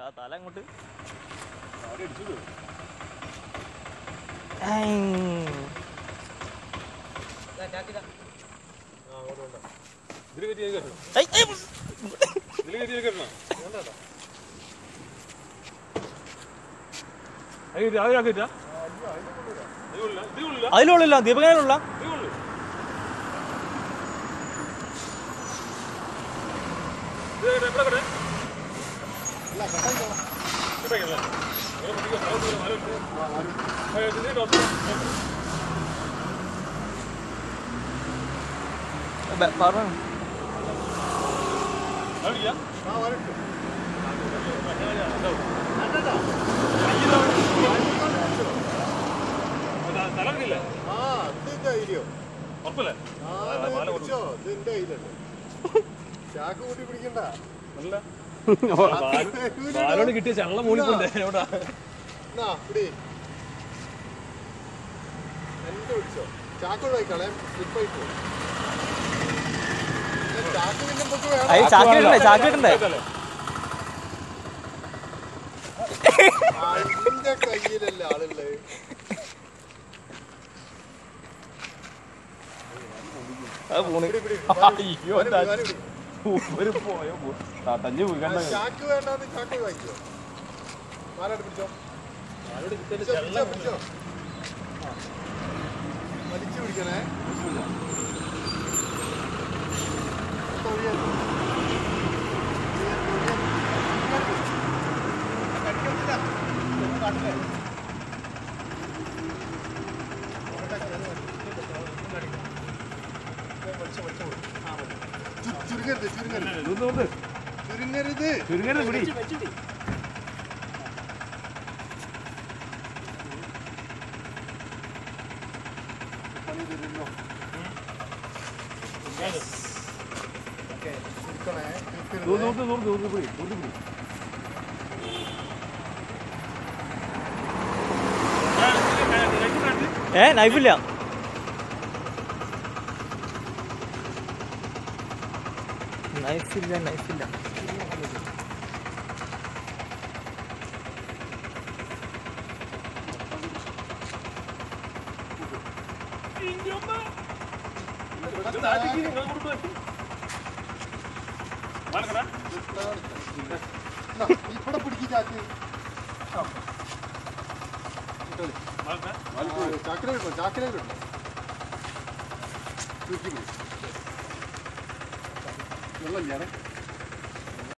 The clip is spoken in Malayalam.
ആ തല അങ്ങോട്ട് ആടെ അടിച്ചത് ആ അങ്ങോട്ട് വേണ്ട ഇതിൽ കയറ്റി കയറ്റണം ഐ, ഐ, ഇതിൽ കയറ്റി കയറ്റണം അത് അത് ഞാൻ കയറ്റാ ഇത് കൊള്ളില്ല ഇത് കൊള്ളില്ല അതിലുള്ളില്ല ദീപകനുള്ള ഇത് കൊള്ളു ഇത് എവിടെ കട കെട്ടേക്കല്ലേ അങ്ങനെ പറ്റിക്കോ താഴോട്ട് മാറി വെച്ച് ആ ഇതിന്റെ ഡോക്ടർ പറഞ്ഞു അടിയാ തലക്കില്ല ആ ഇത് ധൈര്യം ഉറപ്പല്ലേ ആ ഇത് പിടിച്ചോ ഇത് എന്റെ കയ്യിലുണ്ട് ചാക്ക് കൂട്ടി പിടിക്കണ്ട നല്ല ബാലോട് കിട്ടിയ ചള്ള മൂളിക്കൊണ്ട് എവിടാ എന്നാ പിടി എന്റെ പിടിച്ചോ ചാക്ക് ഒഴിവായിക്കളെ സ്ലിപ്പായി പോകും ചാക്ക് പിന്നെ നമുക്ക് ഐ വേണം ചാക്കിട്ടുണ്ടേ ചാക്കിട്ടുണ്ടേ അതിന്റെ കയ്യിലല്ല ആളുള്ളത് അത് പോണ് പിടി, പിടി. അയ്യോ വാല് പിടി, വാല് പിടി. ഒരു പോയോ തഞ്ഞു പോയി ആ, ചാക്ക് വേണ്ടാന്ന് ചാക്ക് ഒഴിവാക്കിയോ മാലാട്ട് പിടിച്ചോ പിടിച്ചോ, പിടിച്ചോ, പിടിച്ചോ. ആ. വലിച്ചു പിടിക്കണേ തൊഴിയരുത്. തൊഴിയരുത്, തൊഴിയരുത്. കടിക്കത്തില്ല. ഒന്ന് കാട്ടില്ലേ? അവിടെ ചെന്ന് ഒന്ന് കടിക്കാം. ഇത് വലിച്ച് വലിച്ച് കൊടുക്ക്. ആ, മതി. ചു- ചുരുങ്ങരുത് ചുരുങ്ങരുത് ചുരുങ്ങരുത് ചുരുങ്ങരുത് പിടി പണി തരുന്നു ഓക്കെ ചുരുക്കണേ ചുരുക്കരുത്. ദൂരത്ത് ദൂരത്ത് ദൂരത്ത് പിടി ദൂരത്ത് പിടി ഏ നൈഫില്ല നൈഫില്ല നൈഫില്ല എന്നാ, ഇവിടെ പിടിക്ക് ചാക്ക് ചാക്കിനെ കിട്ടോ ചാക്കിനെ കിട്ടോ ചുരുക്കി പിടി വെള്ളം ഞാനേ